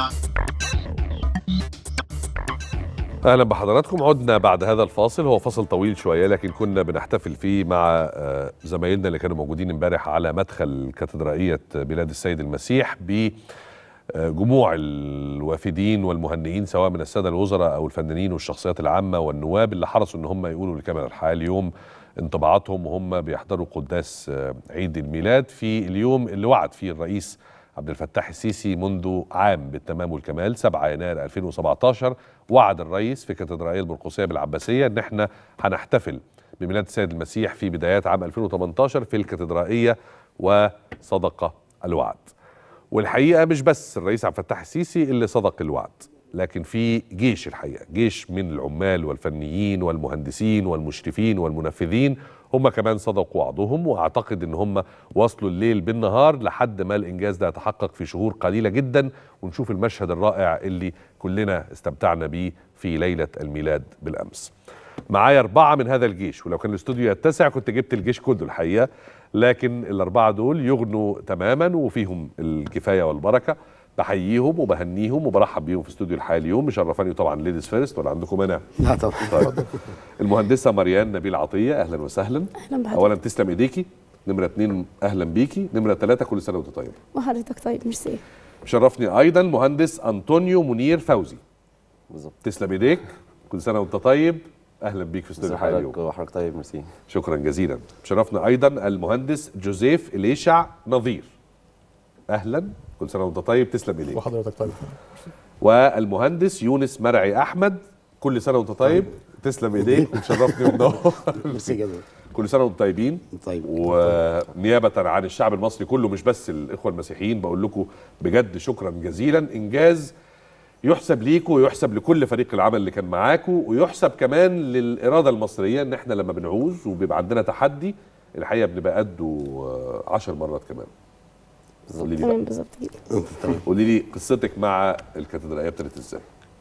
اهلا بحضراتكم عدنا بعد هذا الفاصل هو فاصل طويل شويه لكن كنا بنحتفل فيه مع آه، زمايلنا اللي كانوا موجودين امبارح على مدخل كاتدرائيه بلاد السيد المسيح بجموع الوافدين والمهنئين سواء من الساده الوزراء او الفنانين والشخصيات العامه والنواب اللي حرصوا ان هم يقولوا لكاميرا الحياه اليوم انطباعاتهم وهم بيحضروا قداس آه، عيد الميلاد في اليوم اللي وعد فيه الرئيس عبد الفتاح السيسي منذ عام بالتمام والكمال 7 يناير 2017 وعد الرئيس في كاتدرائية البرقوسية بالعباسية ان احنا هنحتفل بميلاد السيد المسيح في بدايات عام 2018 في الكاتدرائية وصدق الوعد والحقيقة مش بس الرئيس عبد الفتاح السيسي اللي صدق الوعد لكن في جيش الحقيقة جيش من العمال والفنيين والمهندسين والمشرفين والمنفذين هم كمان صدقوا وعدهم واعتقد ان هم وصلوا الليل بالنهار لحد ما الانجاز ده يتحقق في شهور قليله جدا ونشوف المشهد الرائع اللي كلنا استمتعنا بيه في ليله الميلاد بالامس. معايا اربعه من هذا الجيش ولو كان الاستوديو يتسع كنت جبت الجيش كله الحقيقه لكن الاربعه دول يغنوا تماما وفيهم الكفايه والبركه بحييهم وبهنيهم وبرحب بيهم في استوديو الحياه اليوم مشرفاني طبعا ليديز فيرست ولا عندكم مانع؟ لا طبعا طيب المهندسه مريان نبيل عطيه اهلا وسهلا اهلا بحضرتك اولا تسلم ايديكي نمره اتنين اهلا بيكي نمره ثلاثه كل سنه وانت طيب وحضرتك طيب ميرسي مشرفني ايضا مهندس انطونيو منير فوزي بالظبط تسلم ايديك كل سنه وانت طيب اهلا بيك في استوديو الحياه حضرتك اليوم وحضرتك طيب ميرسي شكرا جزيلا شرفنا ايضا المهندس جوزيف اليشع نظير اهلا كل سنه وانت طيب تسلم ايديك وحضرتك طيب والمهندس يونس مرعي احمد كل سنه وانت طيب تسلم ايديك وتشرفني ومنور ميرسي جدا كل سنه وانتم طيبين طيب ونيابه عن الشعب المصري كله مش بس الاخوه المسيحيين بقول لكم بجد شكرا جزيلا انجاز يحسب ليكم ويحسب لكل فريق العمل اللي كان معاكم ويحسب كمان للاراده المصريه ان احنا لما بنعوز وبيبقى عندنا تحدي الحقيقه بنبقى قده آه، عشر مرات كمان قولي لي بقى تمام بالظبط كده قولي لي قصتك مع الكاتدرائيه ابتدت ازاي؟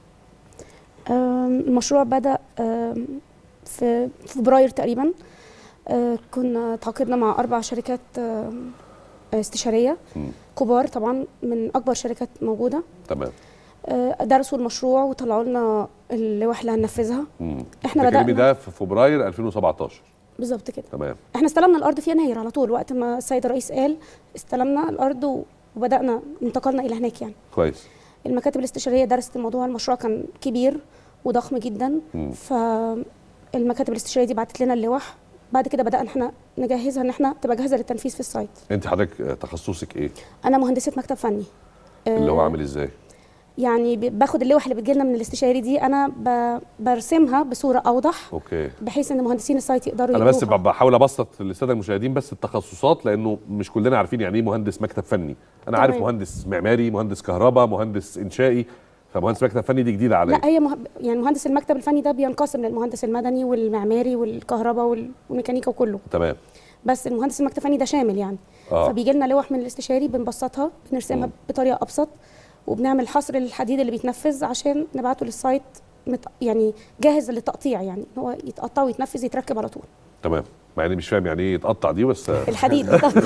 آم، المشروع بدأ آم، في في فبراير تقريبا آه، كنا تعاقدنا مع أربع شركات آم، استشارية مم. كبار طبعا من أكبر شركات موجودة تمام آه، درسوا المشروع وطلعوا لنا اللوح اللي هننفذها مم. احنا تكلمي بدأنا ده في فبراير 2017 بالظبط كده تمام احنا استلمنا الأرض في يناير على طول وقت ما السيد الرئيس قال استلمنا الأرض و- وبدأنا انتقلنا إلى هناك يعني كويس المكاتب الاستشاريه درست الموضوع المشروع كان كبير وضخم جدا مم. فالمكاتب الاستشاريه دي بعتت لنا اللوح بعد كده بدانا احنا نجهزها ان احنا تبقى جاهزه للتنفيذ في السايت انت حضرتك آه، تخصصك ايه؟ انا مهندسه مكتب فني اللي هو آه، عامل ازاي؟ يعني ب- باخد اللوح اللي بتجيلنا من الاستشاري دي انا ب- برسمها بصوره اوضح اوكي بحيث ان مهندسين السايت يقدروا انا بس يقروها. ب- بحاول ابسط للساده المشاهدين بس التخصصات لانه مش كلنا عارفين يعني ايه مهندس مكتب فني انا عارف تمام. مهندس معماري مهندس كهرباء مهندس انشائي فمهندس مكتب فني دي جديده عليا لا هي مه... يعني مهندس المكتب الفني ده بينقسم للمهندس المدني والمعماري والكهرباء وال- والميكانيكا وكله تمام بس المهندس المكتب الفني ده شامل يعني اه فبيجي لنا لوح من الاستشاري بنبسطها بنرسمها مم. بطريقه ابسط وبنعمل حصر للحديد اللي بيتنفذ عشان نبعته للسايت مت... يعني جاهز للتقطيع يعني إن هو يتقطع ويتنفذ يتركب على طول تمام مع اني مش فاهم يعني ايه يتقطع دي بس آه، الحديد بيتقطع.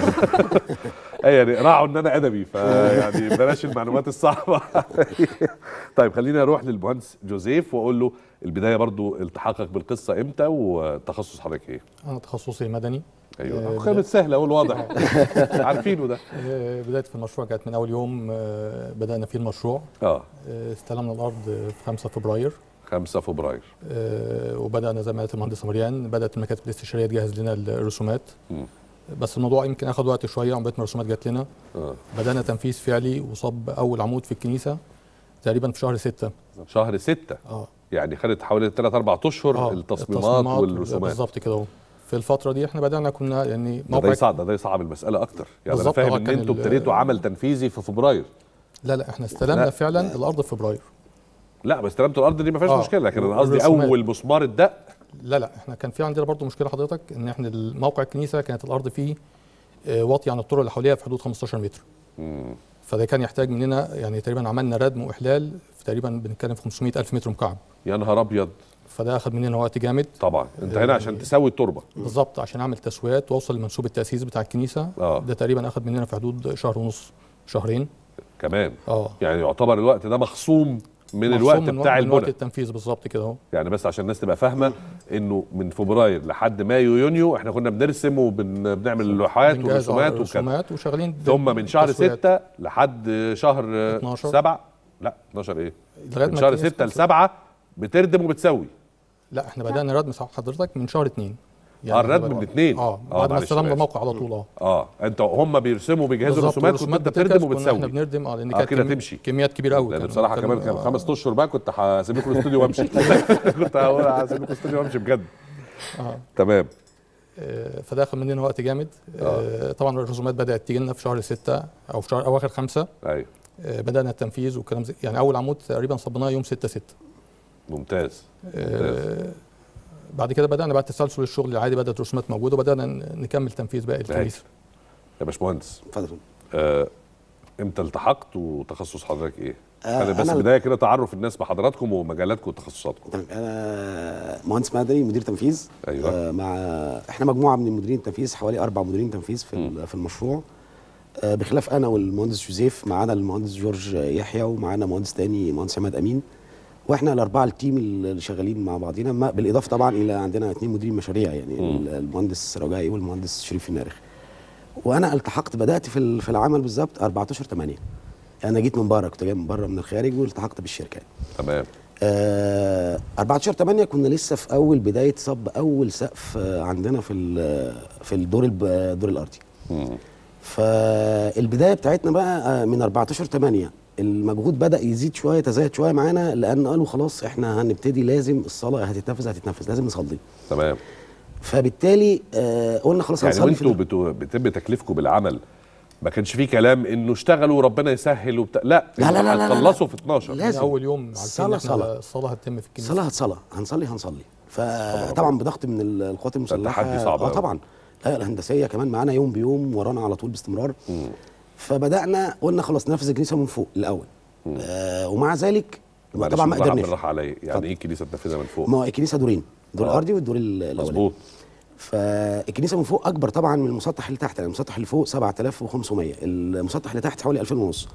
اي يعني راعوا ان انا ادبي فيعني بلاش المعلومات الصعبه طيب خليني اروح للمهندس جوزيف واقول له البدايه برضو التحاقك بالقصه امتى وتخصص حضرتك ايه؟ انا تخصصي مدني ايوه آه، خامة سهله اقول واضح عارفينه ده آه، بدايه في المشروع كانت من اول يوم آه، بدانا فيه المشروع اه آه، استلمنا الارض في 5 فبراير 5 فبراير آه، وبدانا زي ما قالت المهندسه مريان بدات المكاتب الاستشاريه تجهز لنا الرسومات مم. بس الموضوع يمكن اخذ وقت شويه عقبال ما الرسومات جات لنا اه بدانا تنفيذ فعلي وصب اول عمود في الكنيسه تقريبا في شهر 6 شهر 6 اه يعني خدت حوالي 3 4 اشهر آه، التصميمات والرسومات بالظبط كده اهو في الفتره دي احنا بدانا كنا يعني ده ده موقع يصعب ده يصعب المساله اكتر يعني انا بالظبط، فاهم هو ان كان انتوا ال- ابتديتوا عمل تنفيذي في فبراير لا لا احنا استلمنا لا. فعلا الارض في فبراير لا بس استلمتوا الارض دي ما فيهاش آه، مشكله لكن انا قصدي والرسومات. اول مسمار الدق لا لا احنا كان في عندنا برضو مشكله حضرتك ان احنا موقع الكنيسه كانت الارض فيه آه، واطيه عن الطرق اللي حواليها في حدود 15 متر مم. فده كان يحتاج مننا يعني تقريبا عملنا ردم واحلال في تقريبا بنتكلم في 500 الف متر مكعب يا نهار ابيض فده اخذ مننا وقت جامد طبعا انت هنا عشان تسوي التربه بالظبط عشان اعمل تسويات واوصل لمنسوب التاسيس بتاع الكنيسه اه ده تقريبا اخذ مننا في حدود شهر ونص شهرين كمان اه يعني يعتبر الوقت ده مخصوم من مخصوم الوقت من بتاع من وقت البنى التنفيذ بالظبط كده اهو يعني بس عشان الناس تبقى فاهمه انه من فبراير لحد مايو يونيو احنا كنا بنرسم وبنعمل اللوحات بنجهز ورسومات على وكده رسومات وشغالين ثم من شهر تسويقات. 6 لحد شهر 12. 7 لا 12 ايه لغايه من ما شهر الكنيسة 6 ل تخلص. 7 بتردم وبتسوي لا احنا بدانا ردم صح حضرتك من شهر اتنين آه، الردم إحنا من بقى- اتنين. اه آه، بعد ما معلش، استلمنا أنا آسف. الموقع على طول اه اه انت هم بيرسموا بيجهزوا بالظبط، رسومات والرسومات وانت بتجهز، بتردم كنا احنا وبتسوي بنردم اه لان آه، كانت كده كمي- تمشي. كميات كبيره قوي لان بصراحه كمان كان خمس اشهر بقى كنت هسيب لكم الاستوديو وامشي كنت هقول هسيب لكم الاستوديو وامشي بجد اه تمام آه، فده اخذ مننا وقت جامد آه، طبعا الرسومات بدات تيجي لنا في شهر ستة او في شهر اواخر خمسة ايوه آه، بدانا التنفيذ والكلام زي يعني اول عمود تقريبا صبناه يوم 6 6 ممتاز ممتاز آه، بعد كده بدانا بعد تسلسل الشغل العادي بدات الرسومات موجوده وبدانا ن- نكمل تنفيذ باقي الكنيسه يا باشمهندس اتفضل آه، امتى التحقت وتخصص حضرتك ايه؟ آه، خلي بس أنا- بدايه كده تعرف الناس بحضراتكم ومجالاتكم وتخصصاتكم تمام انا مهندس مدني مدير تنفيذ أيوة. آه مع احنا مجموعه من المديرين التنفيذ حوالي اربع مديرين تنفيذ في ال- في المشروع آه بخلاف انا والمهندس جوزيف معانا المهندس جورج يحيى ومعانا مهندس تاني مهندس عماد امين واحنا الاربعه التيم اللي شغالين مع بعضينا ما- بالاضافه طبعا الى عندنا اثنين مديرين مشاريع يعني ال- المهندس رجائي والمهندس شريف النارخ وانا التحقت بدات في ال- في العمل بالظبط 14 8 انا جيت من بره كنت جاي من بره من الخارج والتحقت بالشركه تمام آه 14 8 كنا لسه في اول بدايه صب اول سقف آه، عندنا في ال- في الدور الب- الدور الارضي مم. فالبدايه بتاعتنا بقى آه، من 14 8 المجهود بدا يزيد شويه تزايد شويه معانا لان قالوا خلاص احنا هنبتدي لازم الصلاه هتتنفذ هتتنفذ لازم نصلي تمام فبالتالي آه قلنا خلاص يعني هنصلي في وانتوا ال- بتو- بيتم تكليفكم بالعمل ما كانش فيه كلام انه اشتغلوا وربنا يسهل وبتاع لا لا، لا، لا، لا، لا. هتخلصوا في 12 لا. لازم. من اول يوم عارفين صلاة، ان احنا صلاة. الصلاه هتتم في الكنيسه صلاه صلاه هنصلي هنصلي فطبعا بضغط من ال- القوات المسلحه تحدي صعب اه أوي. طبعا لا الهندسيه كمان معانا يوم بيوم ورانا على طول باستمرار مم. فبدانا قلنا خلاص ننفذ الكنيسه من فوق الاول آه ومع ذلك معلش طبعا ما بالراحة- قدرناش بالراحه عليا يعني اتفضل. ايه الكنيسه تنفذها من فوق ما هو الكنيسه دورين الدور آه. الارضي والدور ال- الاولاني مظبوط فالكنيسه من فوق اكبر طبعا من المسطح اللي تحت يعني المسطح اللي فوق 7500 المسطح اللي تحت حوالي 2000 ونص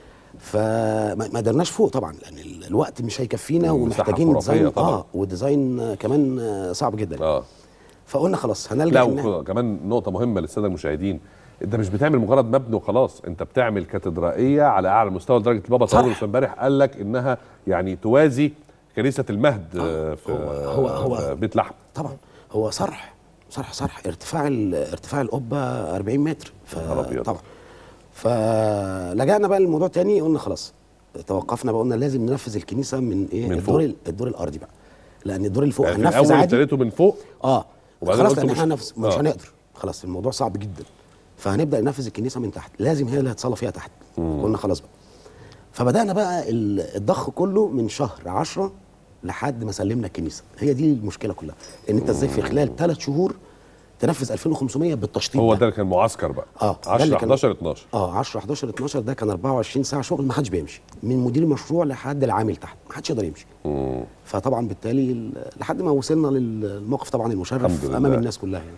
فما ما قدرناش فوق طبعا لان ال- الوقت مش هيكفينا المساحة ومحتاجين خرافية ديزاين طبعاً. اه والديزاين آه، كمان آه، صعب جدا اه فقلنا خلاص لا هنلجا إن إحنا- وكمان نقطه مهمه للساده المشاهدين انت مش بتعمل مجرد مبنى وخلاص انت بتعمل كاتدرائيه على اعلى مستوى لدرجه البابا صح. طارق امبارح قال لك انها يعني توازي كنيسه المهد آه، في هو- هو- في بيت لحم طبعا هو صرح صرح صرح ارتفاع ال- ارتفاع القبه 40 متر ف- نهار أبيض. طبعا فلجأنا بقى للموضوع تاني قلنا خلاص توقفنا بقى قلنا لازم ننفذ الكنيسه من ايه من الدور فوق. ال- الدور الارضي بقى لان الدور اللي فوق يعني في هننفذ الاول عادي ابتديته من فوق اه وبعدين خلاص قلتوا لان مش- احنا نفس مش آه. هنقدر خلاص الموضوع صعب جدا فهنبدا ننفذ الكنيسه من تحت لازم هي اللي هتصلى فيها تحت قلنا خلاص بقى فبدانا بقى ال- الضخ كله من شهر 10 لحد ما سلمنا الكنيسه هي دي المشكله كلها ان انت ازاي في خلال ثلاث شهور تنفذ 2500 بالتشطيب هو ده. ده اللي كان معسكر بقى اه ده اللي 10 كان- 11 12 اه 10 11 12 ده كان 24 ساعه شغل ما حدش بيمشي من مدير المشروع لحد العامل تحت ما حدش يقدر يمشي مم. فطبعا بالتالي ال- لحد ما وصلنا للموقف طبعا الحمد المشرف لله. امام الناس كلها يعني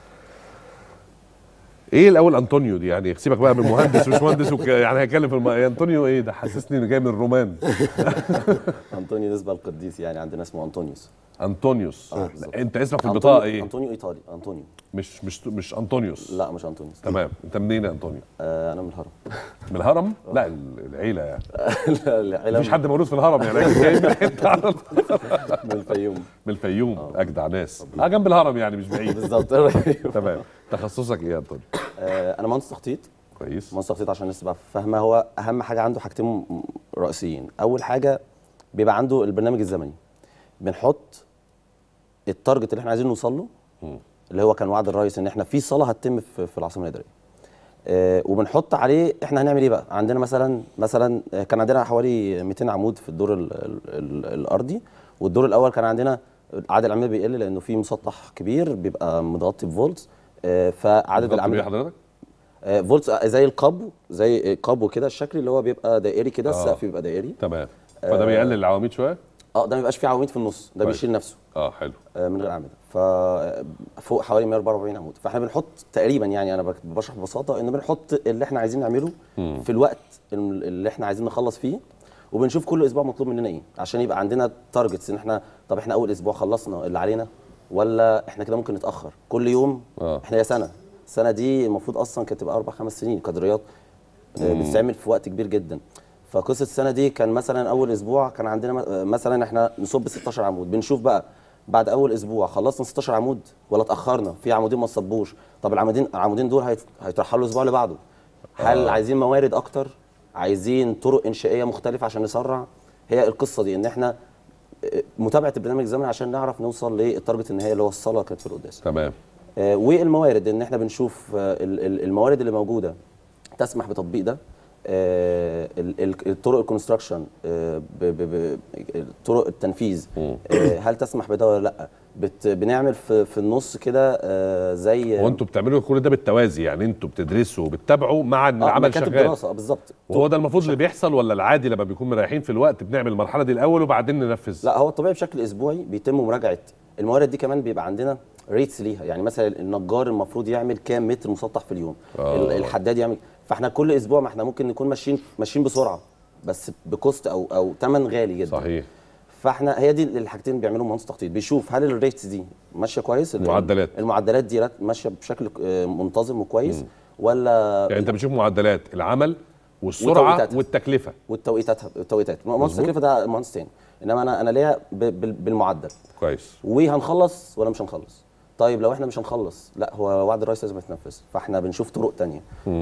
ايه الاول انطونيو دي يعني سيبك بقى من مهندس مش مهندس وك... يعني هيتكلم في الم... يا انطونيو ايه ده حسسني انه جاي من الرومان انطونيو نسبه للقديس يعني عندنا اسمه انطونيوس انطونيوس آه، لا، بالظبط. انت اسمك في أنطونيو- البطاقه ايه انطونيو ايطالي انطونيو مش مش مش انطونيوس لا مش انطونيوس تمام انت منين يا انطونيو آه انا من الهرم من الهرم لا ال- العيله يعني لا، العيله مفيش حد مولود في الهرم يعني أكيد جاي من حته على طول. من الفيوم من الفيوم اجدع ناس اه جنب الهرم يعني مش بعيد بالظبط قريب. تمام تخصصك ايه يا انطونيو آه انا مهندس تخطيط كويس مهندس تخطيط عشان الناس تبقى فاهمه هو اهم حاجه عنده حاجتين م- رئيسيين اول حاجه بيبقى عنده البرنامج الزمني بنحط التارجت اللي احنا عايزين نوصل له اللي هو كان وعد الرئيس ان احنا في صلاه هتتم في, في العاصمه الاداريه آه وبنحط عليه احنا هنعمل ايه بقى عندنا مثلا مثلا آه، كان عندنا حوالي 200 عمود في الدور ال ال ال الارضي والدور الاول كان عندنا عدد الاعمده بيقل لانه في مسطح كبير بيبقى متغطي بفولتس آه فعدد ايه الاعمده حضرتك آه، فولتس آه، زي القبو زي قبو كده الشكل اللي هو بيبقى دائري كده آه. السقف بيبقى دائري تمام فده بيقلل العواميد شويه اه ده ما بيبقاش فيه عواميد في النص ده كويس. بيشيل نفسه اه حلو آه، من غير اعمده ففوق حوالي 144 عمود فاحنا بنحط تقريبا يعني انا بك- بشرح ببساطه ان بنحط اللي احنا عايزين نعمله في الوقت الم- اللي احنا عايزين نخلص فيه وبنشوف كل اسبوع مطلوب مننا ايه عشان يبقى عندنا تارجتس ان احنا طب احنا اول اسبوع خلصنا اللي علينا ولا احنا كده ممكن نتاخر كل يوم آه. احنا هي سنه السنه دي المفروض اصلا كانت تبقى اربع خمس سنين قدريات آه، بتتعمل في وقت كبير جدا فقصه السنه دي كان مثلا اول اسبوع كان عندنا م- آه، مثلا احنا نصب 16 عمود بنشوف بقى بعد اول اسبوع خلصنا 16 عمود ولا اتاخرنا في عمودين ما صبوش طب العمودين العمودين دول هيت- هيترحلوا الاسبوع اللي بعده هل عايزين موارد اكتر عايزين طرق انشائيه مختلفه عشان نسرع هي القصه دي ان احنا آه، متابعه البرنامج الزمني عشان نعرف نوصل للتارجت النهائي اللي هو الصلاه كانت في القداس تمام آه، والموارد ان احنا بنشوف آه، ال- ال- الموارد اللي موجوده تسمح بتطبيق ده آه، ال- ال- الطرق الكونستراكشن آه، ب- ب- ب- طرق التنفيذ آه، هل تسمح بده ولا لا بت بنعمل في, في النص كده آه، زي وانتوا بتعملوا كل ده بالتوازي يعني انتوا بتدرسوا وبتتابعوا مع ان آه، العمل مكاتب شغال دراسه آه، بالظبط وهو ده المفروض اللي بيحصل ولا العادي لما بيكون مريحين في الوقت بنعمل المرحله دي الاول وبعدين ننفذ لا هو الطبيعي بشكل اسبوعي بيتم مراجعه الموارد دي كمان بيبقى عندنا ريتس ليها يعني مثلا النجار المفروض يعمل كام متر مسطح في اليوم آه. ال- الحداد يعمل فاحنا كل اسبوع ما احنا ممكن نكون ماشيين ماشيين بسرعه بس بكوست او او ثمن غالي جدا صحيح فاحنا هي دي الحاجتين اللي بيعملوا مهندس تخطيط بيشوف هل الريتس دي ماشيه كويس المعدلات. المعدلات دي رات- ماشيه بشكل آه، منتظم وكويس ولا يعني انت بتشوف معدلات العمل والسرعه وتوقيتاتها. والتكلفه والتوقيتات التوقيتات مهندس مظبوط. التكلفه ده مهندس تاني انما انا انا ليا ب- بال- بالمعدل كويس وهنخلص ولا مش هنخلص طيب لو احنا مش هنخلص لا هو وعد الرئيس لازم يتنفذ فاحنا بنشوف طرق تانية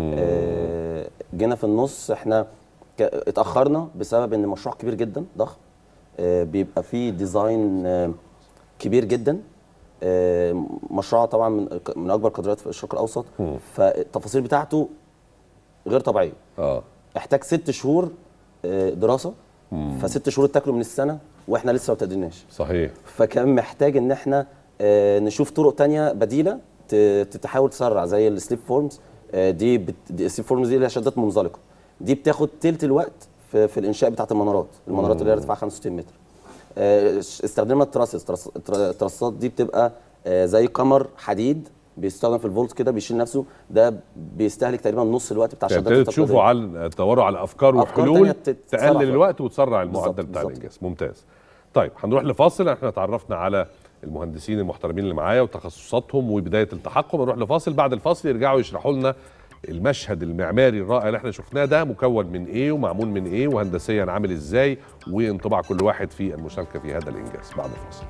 آه جينا في النص احنا ك- اتاخرنا بسبب ان المشروع كبير جدا ضخم آه بيبقى فيه ديزاين آه كبير جدا آه مشروع طبعا من من اكبر قدرات في الشرق الاوسط فالتفاصيل بتاعته غير طبيعيه اه احتاج ست شهور آه، دراسه فست شهور اتاكلوا من السنه واحنا لسه ما ابتديناش صحيح فكان محتاج ان احنا آه، نشوف طرق تانية بديله ت- تحاول تسرع زي السليب فورمز آه، دي, بت... دي السليب فورمز دي اللي هي شدات منزلقه دي بتاخد تلت الوقت في, في الانشاء بتاعت المنارات المنارات اللي هي ارتفاعها 65 متر آه، استخدمنا التراسس ترس- تر- التراسات دي بتبقى آه، زي قمر حديد بيستخدم في الفولت كده بيشيل نفسه ده بيستهلك تقريبا نص الوقت بتاع الشدات ابتديتوا تشوفوا التقليدية. على تدوروا على افكار أفكار وحلول تانية تت- تسرع تقلل في الوقت وتسرع المعدل بالظبط، بتاع بالظبط. الانجاز ممتاز طيب هنروح لفاصل احنا تعرفنا على المهندسين المحترمين اللي معايا وتخصصاتهم وبدايه التحقق نروح لفاصل بعد الفاصل يرجعوا يشرحوا لنا المشهد المعماري الرائع اللي احنا شفناه ده مكون من ايه ومعمول من ايه وهندسيا عامل ازاي وانطباع كل واحد في المشاركه في هذا الانجاز بعد الفاصل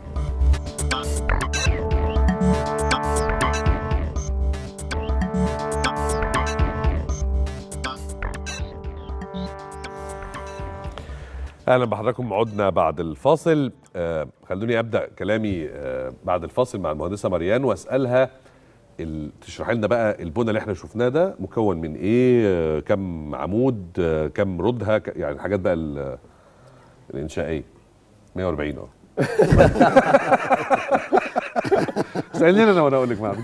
اهلا بحضراتكم عدنا بعد الفاصل آه خلوني ابدا كلامي آه بعد الفاصل مع المهندسه مريان واسالها ال- تشرح لنا بقى البنى اللي احنا شفناه ده مكون من ايه آه كم عمود آه كم ردها ك- يعني الحاجات بقى ال- الانشائيه 140 اه اسالني انا وانا اقول لك معاك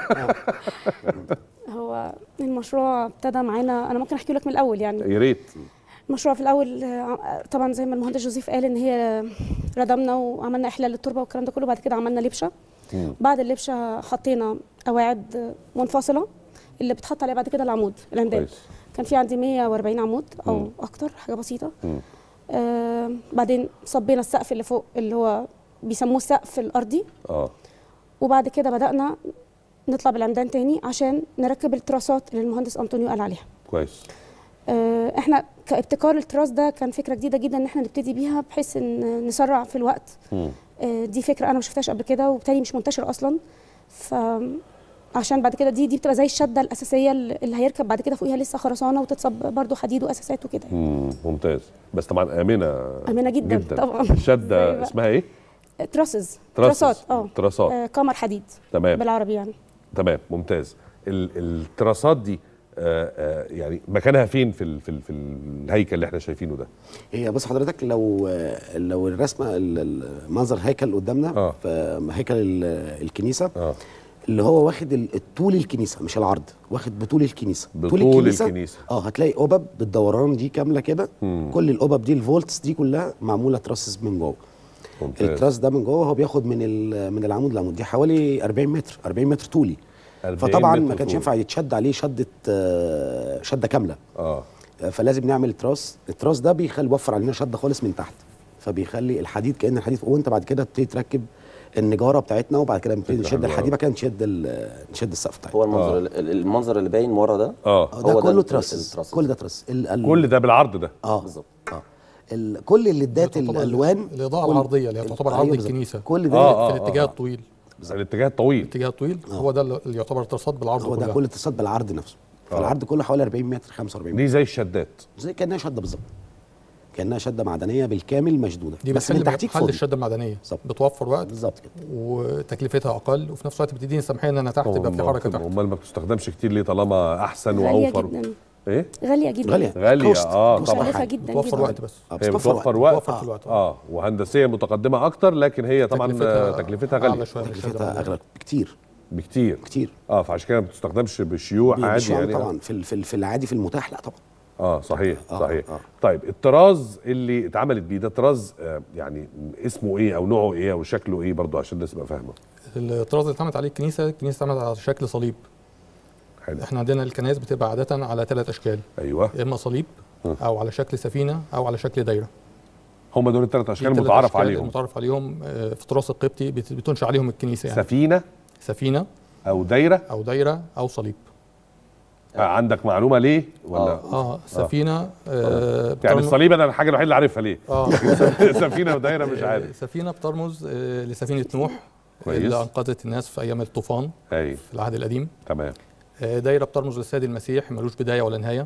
هو المشروع ابتدى معانا انا ممكن احكي لك من الاول يعني يا ريت المشروع في الاول آه، طبعا زي ما المهندس جوزيف قال ان هي ردمنا وعملنا احلال للتربه والكلام ده كله بعد كده عملنا لبشه مم. بعد اللبشه حطينا قواعد منفصله اللي بتحط عليها بعد كده العمود العمدان كويس كان في عندي 140 عمود او مم. اكتر حاجه بسيطه مم. آه بعدين صبينا السقف اللي فوق اللي هو بيسموه السقف الارضي اه وبعد كده بدانا نطلع بالعمدان تاني عشان نركب التراسات اللي المهندس انطونيو قال عليها كويس آه، احنا كابتكار التراس ده كان فكره جديده جدا ان احنا نبتدي بيها بحيث ان نسرع في الوقت مم. آه، دي فكره انا ما شفتهاش قبل كده وبالتالي مش منتشره اصلا ف عشان بعد كده دي دي بتبقى زي الشده الاساسيه اللي هيركب بعد كده فوقيها لسه خرسانه وتتصب برضو حديد واساسات وكده يعني. مم. ممتاز بس طبعا امنه امنه جدا, جدا طبعا الشده زي بقى- اسمها ايه؟ تراسز تراسس. تراسات اه تراسات. آه، قمر حديد تمام بالعربي يعني تمام ممتاز ال- التراسات دي آه آه يعني مكانها فين في ال في, ال في الهيكل اللي احنا شايفينه ده هي بص حضرتك لو لو الرسمه ال- ال- منظر هيكل قدامنا آه. في هيكل ال- الكنيسه اه اللي هو واخد ال- الطول الكنيسه مش العرض واخد بطول الكنيسه بطول الكنيسة. اه هتلاقي قبب بالدوران دي كامله كده مم. كل القبب دي الفولتس دي كلها معموله تراسس من جوه ممتاز. التراس ده من جوه هو بياخد من ال- من العمود للعمود دي حوالي 40 متر 40 متر طولي 40 فطبعا متر ما كانش طول. ينفع يتشد عليه شده آه، شده كامله اه آه، فلازم نعمل تراس التراس ده بيخلي يوفر علينا شده خالص من تحت فبيخلي الحديد كان الحديد فوق وانت بعد كده تبتدي تركب النجاره بتاعتنا وبعد كده نبتدي فكرة نشد حلوة الحديد أوي. بعد كده نشد ال- نشد السقف بتاعتنا هو المنظر ال- ال- المنظر اللي باين ورا ده اه آه، هو ده ده كله ال- تراس التراس. كل ده تراس ال- ال- كل ده بالعرض ده اه بالظبط. اه ال- كل اللي ادات تعتبر الالوان الإضاءة كل- العرضية اللي هي تعتبر أيوة عرض بالظبط. الكنيسة. كل ده آه، في الاتجاه الطويل الاتجاه الطويل الاتجاه الطويل هو ده اللي يعتبر ترصاد بالعرض هو ده كلها. كل اتصال بالعرض نفسه فالعرض كله حوالي 40 متر 45 متر دي زي الشدات زي كانها شده بالظبط كانها شده معدنيه بالكامل مشدوده دي بس من بتحل تحتيك محل فاضي الشده المعدنيه بالظبط. بتوفر وقت بالظبط كده وتكلفتها اقل وفي نفس الوقت بتديني سماحيه ان انا تحت يبقى في حركه تحت امال ما بتستخدمش كتير ليه طالما احسن غالية واوفر جدا ايه غالية جدا غاليه غالية، كوست. آه، كوست طبعاً. مكلفة حاجة. جدا بتوفر جدا وقت بس آه، هي بتوفر بتوفر وقت. وقت بتوفر في الوقت، آه. اه وهندسيه متقدمه اكتر لكن هي طبعا تكلفتها, تكلفتها غاليه اعلى شويه من الشده تكلفتها المعدنية. اغلى بكتير بكتير كتير اه فعشان كده ما بتستخدمش بشيوع عادي بالشعر يعني طبعا في ال- في ال- في العادي في المتاح لا طبعا اه صحيح آه، صحيح آه. طيب الطراز اللي اتعملت بيه ده طراز آه يعني اسمه ايه او نوعه ايه او شكله ايه برضو عشان الناس تبقى فاهمه الطراز اللي اتعملت عليه الكنيسه الكنيسه اتعملت على شكل صليب حلو احنا عندنا الكنائس بتبقى عاده على ثلاث اشكال ايوه يا اما صليب م. او على شكل سفينه او على شكل دايره هم دول الثلاث دي اشكال التلات متعارف أشكال عليهم المتعارف عليهم آه، في التراث القبطي بت- بتنشا عليهم الكنيسه يعني سفينه سفينه او دايره او دايره او صليب آه عندك معلومه ليه ولا آه. اه سفينه آه يعني بترمز- الصليب انا الحاجه الوحيده اللي عارفها ليه اه سفينه ودايره مش آه، عارف سفينه بترمز آه لسفينه نوح كويس. اللي انقذت الناس في ايام الطوفان اي في العهد القديم تمام آه، دايره بترمز للسيد المسيح ملوش بدايه ولا نهايه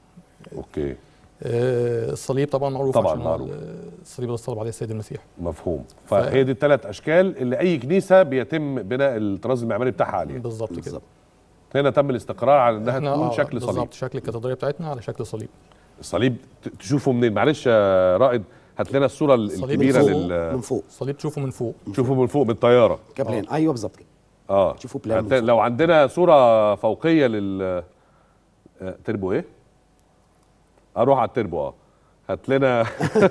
اوكي آه، الصليب طبعا معروف طبعاً عشان معروف. آه، الصليب اللي صلب عليه السيد المسيح مفهوم فهي دي الثلاث اشكال اللي اي كنيسه بيتم بناء الطراز المعماري بتاعها عليه بالظبط كده بالظبط هنا تم الاستقرار على انها احنا تكون آه، شكل صليب بالظبط شكل الكاتدرائيه بتاعتنا على شكل صليب الصليب ت- تشوفه منين معلش يا رائد هات لنا الصوره ال- الصليب الكبيره من فوق. لل من فوق صليب تشوفه من فوق تشوفه من فوق بالطياره كابلين ايوه بالظبط كده اه تشوفوا بلان من هت- فوق. لو عندنا صوره فوقيه لل آه، تربو ايه اروح على التربو اه هات لنا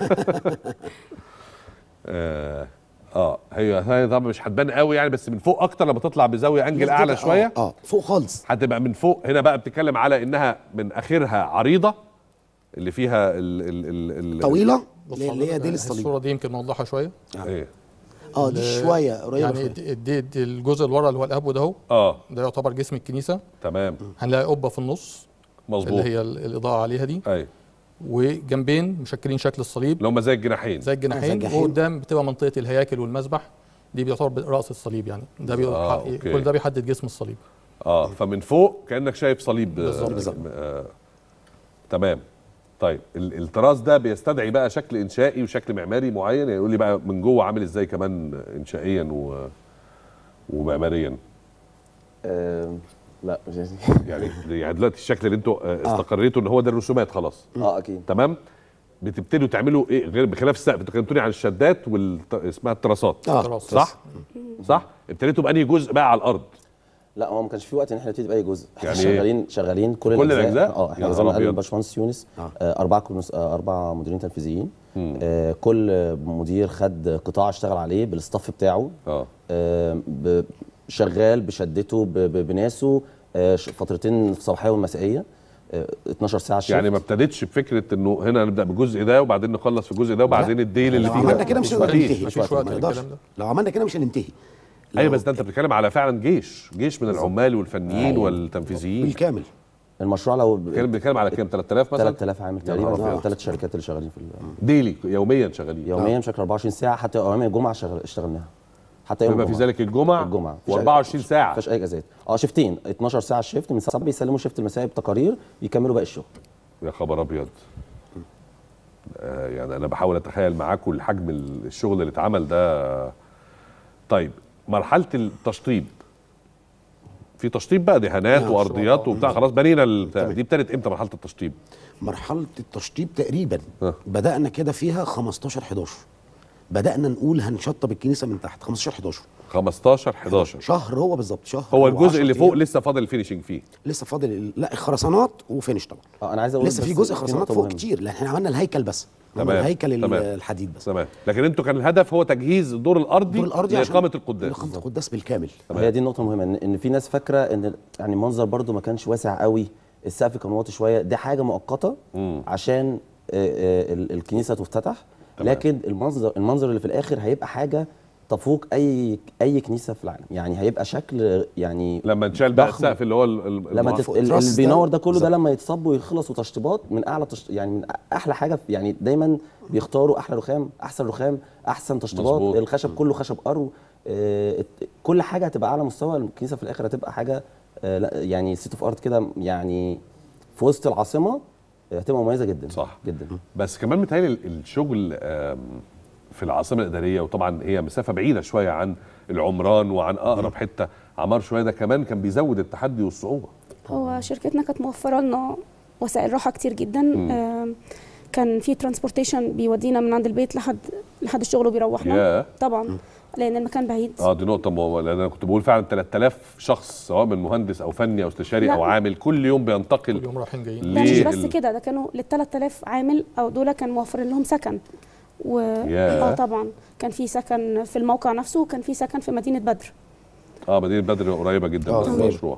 اه اه هي هي طبعا مش هتبان قوي يعني بس من فوق اكتر لما تطلع بزاويه انجل اعلى آه، شويه اه فوق خالص هتبقى من فوق هنا بقى بتتكلم على انها من اخرها عريضه اللي فيها ال ال ال ال طويله بص اللي اللي هي حضرتك، ديل الصليب الصوره دي يمكن موضحه شويه ايه اه دي ال- شويه قريبه يعني شوية. دي, دي, دي الجزء اللي ورا اللي هو الابو ده اهو اه ده يعتبر جسم الكنيسه تمام هنلاقي قبه في النص مظبوط اللي هي ال- الاضاءه عليها دي اي وجنبين مشكلين شكل الصليب اللي هم زي الجناحين زي الجناحين الجناحين. وقدام بتبقى منطقه الهياكل والمسبح دي بيعتبر راس الصليب يعني ده بي... آه، ح- أوكي. كل ده بيحدد جسم الصليب اه فمن فوق كانك شايف صليب آه، بالظبط. بالظبط. آه تمام طيب ال- الطراز ده بيستدعي بقى شكل انشائي وشكل معماري معين يعني يقول لي بقى من جوه عامل ازاي كمان انشائيا و ومعماريا آه لا مش يعني يعني دلوقتي الشكل اللي انتوا آه، استقريتوا ان هو ده الرسومات خلاص اه اكيد تمام بتبتدوا تعملوا ايه غير بخلاف السقف انتوا كلمتوني عن الشدات وال اسمها التراسات اه تراس. صح صح ابتديتوا بانهي جزء بقى على الارض لا هو ما كانش في وقت ان احنا نبتدي باي جزء احنا يعني يعني إيه؟ شغالين شغالين كل, كل الأجزاء؟ اه يا احنا نهار زي ما قال أبيض. الباشمهندس يونس آه. آه اربع كونس آه اربع مديرين تنفيذيين آه كل مدير خد قطاع اشتغل عليه بالاستاف بتاعه اه آه ب- شغال بشدته ب- ب- بناسه آه ش- فترتين صباحيه ومسائيه آه 12 ساعه شيفت يعني ما ابتدتش بفكره انه هنا نبدا بالجزء ده وبعدين نخلص في الجزء ده وبعدين الديل اللي لو فيه عملنا كده مش هنقدر مفيش. ننتهي مفيش وقت وقت ما ما للكلام نقدرش ده لو عملنا كده مش هننتهي ايوه لو- بس ده انت بتتكلم على فعلا جيش جيش من العمال والفنيين والتنفيذيين بالكامل المشروع لو بتتكلم بتتكلم على كام 3000 مثلا 3000 عامل يا نهار تقريبا أبيض. ثلاث شركات اللي شغالين في ال- ديلي يوميا شغالين يوميا بشكل 24 ساعه حتى ايام الجمعه شغل اشتغلناها حتى يوم بما في الجمعة. ذلك الجمعه الجمعه و24 ساعه ما فيش اي اجازات اه شيفتين 12 ساعه شيفت من الساعه 7 بيسلموا شيفت المسائي بتقارير يكملوا باقي الشغل يا خبر ابيض آه يعني انا بحاول اتخيل معاكم الحجم الشغل اللي اتعمل ده طيب مرحله التشطيب في تشطيب بقى دهانات نعم، وارضيات وبتاع خلاص بنينا البتاع. دي ابتدت امتى مرحله التشطيب مرحله التشطيب تقريبا آه. بدانا كده فيها 15 11 بدانا نقول هنشطب الكنيسه من تحت 15 11 15 11 شهر هو بالظبط شهر هو وعشرة الجزء اللي فوق أيام. لسه فاضل الفينشنج فيه لسه فاضل ال- لا خرسانات وفينش طبعا اه انا عايز اقول لسه في بس جزء خرسانات نقطة فوق مهمة. كتير لان احنا عملنا الهيكل بس عملنا تمام، الهيكل ال- تمام. الحديد بس تمام لكن انتوا كان الهدف هو تجهيز الدور الارضي الدور الارضي عشان- لاقامه القداس لاقامه القداس بالكامل هي دي النقطة المهمة ان ان في ناس فاكرة ان يعني المنظر برضو ما كانش واسع قوي السقف كان واطي شوية دي حاجة مؤقتة عشان آه، آه، ال- الكنيسة تفتتح تمام. لكن المنظر المنظر اللي في الاخر هيبقى حاجة تفوق اي اي كنيسة في العالم يعني هيبقى شكل يعني لما نشال بقى ضخم. السقف اللي هو ال- ال- لما المع- تف... ال- التراس اللي ده بينور ده كله ده بالظبط. لما يتصب ويخلص وتشطيبات من اعلى تشط... يعني من احلى حاجه في- يعني دايما بيختاروا احلى رخام احسن رخام احسن تشطيبات مظبوط. الخشب كله خشب ارو آه الت- كل حاجه هتبقى اعلى مستوى الكنيسه في الاخر هتبقى حاجه آه لا يعني سيت اوف ارت كده يعني في وسط العاصمه آه، هتبقى مميزه جدا صح. جدا بس كمان متهيألي ال- الشغل آم، في العاصمه الاداريه وطبعا هي مسافه بعيده شويه عن العمران وعن اقرب حته عمار شويه ده كمان كان بيزود التحدي والصعوبه هو شركتنا كانت موفره لنا وسائل راحه كتير جدا آم، كان في ترانسبورتيشن بيودينا من عند البيت لحد لحد الشغل وبيروحنا ياه. طبعا لان المكان بعيد اه دي نقطه مهمه لان انا كنت بقول فعلا 3000 شخص سواء من مهندس او فني او استشاري لا. او عامل كل يوم بينتقل كل يوم رايحين جايين ليه ده مش بس ال- كده ده كانوا لل 3000 عامل او دول كان موفرين لهم سكن و ياه. اه طبعا كان في سكن في الموقع نفسه وكان في سكن في مدينه بدر اه مدينه بدر قريبه جدا آه، من تمام. المشروع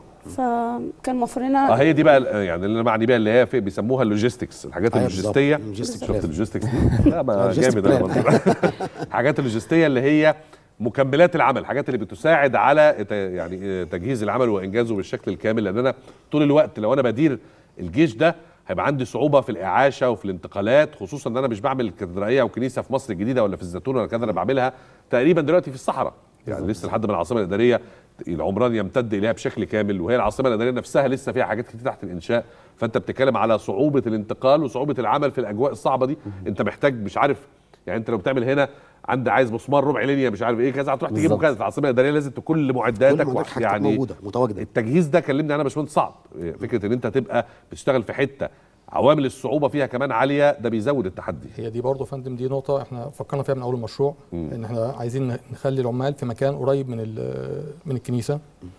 فكان موفر اه لنا هي دي بقى ال- يعني اللي انا معني بيها اللي هي في بيسموها اللوجيستكس الحاجات أيوة اللوجستيه بالظبط. اللوجيستيك شفت بلان. اللوجيستكس دي لا ما اللوجيستيك جامد أنا بلان. برضه. الحاجات اللوجستيه اللي هي مكملات العمل الحاجات اللي بتساعد على ت- يعني تجهيز العمل وانجازه بالشكل الكامل لان انا طول الوقت لو انا بدير الجيش ده هيبقى عندي صعوبه في الاعاشه وفي الانتقالات خصوصا ان انا مش بعمل كاتدرائيه او كنيسه في مصر الجديده ولا في الزيتون ولا كده انا بعملها تقريبا دلوقتي في الصحراء يعني لسه لحد ما العاصمه الاداريه العمران يمتد اليها بشكل كامل وهي العاصمه الاداريه نفسها لسه فيها حاجات كتير تحت الانشاء فانت بتتكلم على صعوبه الانتقال وصعوبه العمل في الاجواء الصعبه دي انت محتاج مش عارف يعني انت لو بتعمل هنا عند عايز مسمار ربع لينيا مش عارف ايه كذا هتروح تجيبه بالظبط. كذا في العاصمه الاداريه لازم تكون كل معداتك كل معدات وح- حاجتك موجودة، متواجدة. التجهيز ده كلمني عنها يا باشمهندس صعب فكره ان انت تبقى بتشتغل في حته عوامل الصعوبه فيها كمان عاليه ده بيزود التحدي هي دي برضه يا فندم دي نقطة احنا فكرنا فيها من أول المشروع إن احنا عايزين نخلي العمال في مكان قريب من ال- من الكنيسة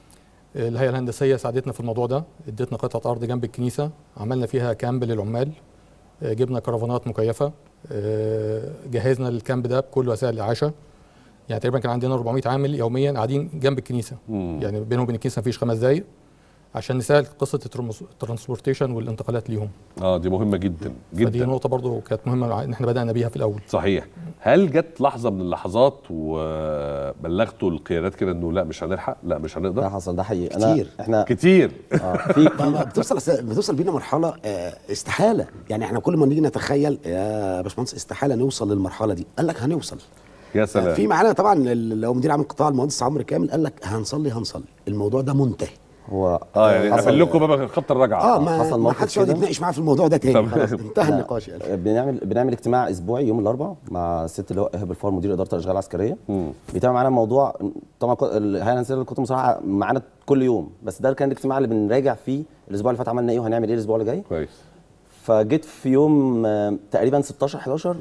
الهيئة الهندسية ساعدتنا في الموضوع ده ادتنا قطعة أرض جنب الكنيسة عملنا فيها كامب للعمال آه، جبنا كرفانات مكيفة آه، جهزنا الكامب ده بكل وسائل الإعاشة يعني تقريبا كان عندنا 400 عامل يوميا قاعدين جنب الكنيسة يعني بينهم وبين الكنيسة مفيش خمس دقايق عشان نسهل قصة الترانس- الترانسبورتيشن والانتقالات ليهم اه دي مهمه جدا فدي جدا نقطة برضو كانت مهمة ان احنا بدأنا بيها في الأول صحيح هل جت لحظه من اللحظات وبلغتوا القيادات كده انه لا مش هنلحق لا مش ده هنقدر حصل ده حقيقي انا كتير. احنا كتير آه في ما- ما بتوصل بتوصل بينا مرحله آه، استحاله يعني احنا كل ما نيجي نتخيل يا باشمهندس استحاله نوصل للمرحله دي قال لك هنوصل يا سلام في معانا طبعا ال- لو مدير عام القطاع المهندس عمرو كامل قال لك هنصلي هنصلي الموضوع ده منتهي هو اه يعني حصل- قفل لكم باب خط الرجعه اه ما حصل ما موقف حدش يقعد كده. يتناقش معاه في الموضوع ده تاني تمام. خلاص انتهى لا، النقاش يعني بنعمل بنعمل اجتماع اسبوعي يوم الاربعاء مع الست اللي هو ايهاب الفار مدير اداره الاشغال العسكريه بيتابع معانا الموضوع طبعا ك- الهيئه الهندسيه للقوات المسلحه معانا كل يوم بس ده كان الاجتماع اللي بنراجع فيه الاسبوع اللي فات عملنا ايه وهنعمل ايه الاسبوع اللي جاي كويس فجيت في يوم آه، تقريبا 16 11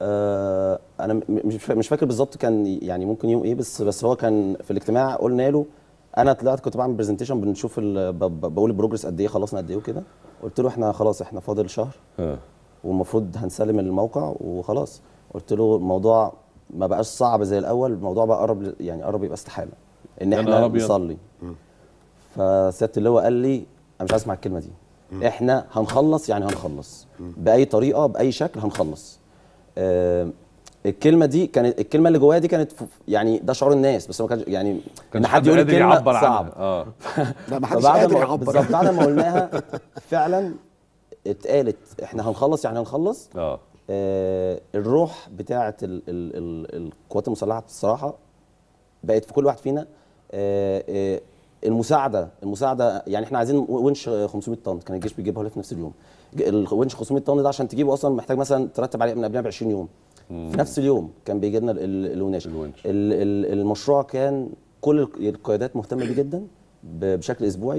آه انا م- مش فا- مش فاكر بالظبط كان يعني ممكن يوم ايه بس بس هو كان في الاجتماع قلنا له انا طلعت كنت بعمل برزنتيشن بنشوف ال- ب- ب- بقول البروجرس قد ايه خلصنا قد ايه وكده قلت له احنا خلاص احنا فاضل شهر اه والمفروض هنسلم الموقع وخلاص قلت له الموضوع ما بقاش صعب زي الاول الموضوع بقى قرب ل- يعني قرب يبقى استحاله ان يا احنا نهار أبيض. نصلي فسياده اللواء قال لي انا مش عايز اسمع الكلمه دي احنا هنخلص يعني هنخلص باي طريقه باي شكل هنخلص آه الكلمه دي كانت الكلمه اللي جوايا دي كانت ف- يعني ده شعور الناس بس ما كانش يعني كان ان حد يقول قادر الكلمه يعبر صعب عنها اه لا ما حدش فبعد قادر ما يعبر بالظبط بعد ما قلناها فعلا اتقالت احنا هنخلص يعني هنخلص اه آه الروح بتاعه ال ال ال القوات المسلحه الصراحه بقت في كل واحد فينا آه آه المساعده المساعده يعني احنا عايزين ونش 500 طن كان الجيش بيجيبها لنا في نفس اليوم الونش 500 طن ده عشان تجيبه اصلا محتاج مثلا ترتب عليه من قبلها ب 20 يوم في نفس اليوم كان بيجي لنا ال- ال- الوناش الونش. ال- ال- المشروع كان كل الق- القيادات مهتمه بيه جدا ب- بشكل اسبوعي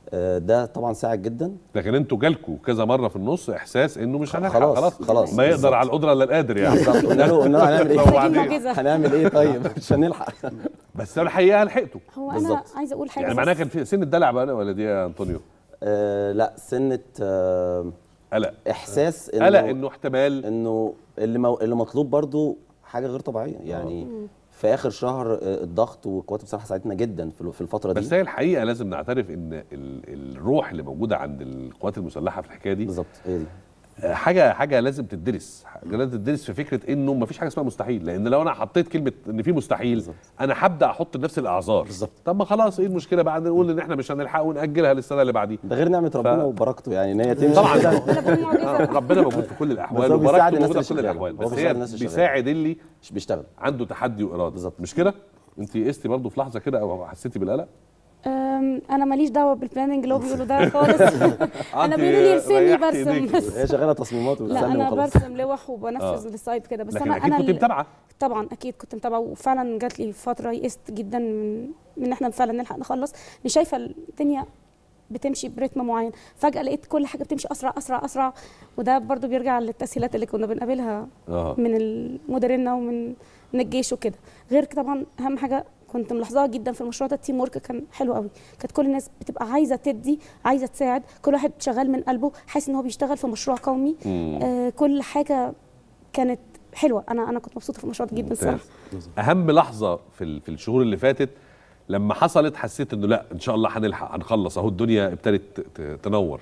آه، ده طبعا ساعد جدا لكن انتوا جالكوا كذا مره في النص احساس انه مش هنلحق خلاص، خلاص خلاص. ما يقدر بالظبط. على القدره الا القادر يعني بالظبط قلنا له قلنا له هنعمل ايه محتاجين معجزة. هنعمل ايه طيب مش هنلحق بس الحقيقه لحقته هو انا بالظبط. عايزه اقول حاجه يعني بس. معناها كان في سن الدلع بقى ولا دي يا انطونيو آه لا سنه آه قلق احساس قلق انه احتمال انه اللي مو... اللي مطلوب برضو حاجه غير طبيعيه يعني في اخر شهر آه، الضغط والقوات المسلحه ساعدتنا جدا في في الفتره دي بس هي الحقيقه لازم نعترف ان ال- الروح اللي موجوده عند القوات المسلحه في الحكايه دي بالظبط هي دي آه، حاجه حاجه لازم تدرس حاجه لازم تدرس في فكره انه ما فيش حاجه اسمها مستحيل لان لو انا حطيت كلمه ان في مستحيل بالظبط. انا هبدا احط لنفسي الاعذار بالظبط. طب ما خلاص ايه المشكله بقى نقول ان احنا مش هنلحق وناجلها للسنه اللي بعديها ده غير نعمه ربنا وبركته يعني ان هي تمشي طبعا كده. انا بقول آه، معجزه ربنا موجود في كل الاحوال بس هو بيساعد وبركته الناس موجوده في اللي كل شغالة. الاحوال هو بس بيساعد هي الناس اللي بيساعد اللي مش بيشتغل عنده تحدي واراده بالظبط. مش كده انت قستي برضه في لحظه كده او حسيتي بالقلق أم، انا ماليش دعوه بالبلاننج اللي هو بيقولوا ده خالص انا أنت بيقولوا لي ارسمي ريحتي برسم إيديكي. بس هي شغاله تصميمات لا وبتسلم انا وخلاص برسم لوح وبنفذ للسايت كده بس لكن انا اكيد انا كنت ال- متابعه طبعا اكيد كنت متابعه وفعلا جات لي فتره يئست جدا من من ان احنا فعلا نلحق نخلص لاني شايفه الدنيا بتمشي برتم معين فجاه لقيت كل حاجه بتمشي اسرع اسرع اسرع وده برضو بيرجع للتسهيلات اللي كنا بنقابلها اه من المديرين ومن من الجيش وكده غير كده طبعا اهم حاجه كنت ملاحظاها جدا في المشروع ده التيم ورك كان حلو قوي كانت كل الناس بتبقى عايزه تدي عايزه تساعد كل واحد شغال من قلبه حاسس ان هو بيشتغل في مشروع قومي آه كل حاجه كانت حلوه انا انا كنت مبسوطه في المشروع ده جدا الصراحه ممتاز اهم لحظه في ال- في الشهور اللي فاتت لما حصلت حسيت انه لا ان شاء الله هنلحق هنخلص اهو الدنيا ابتدت ت- ت- تنور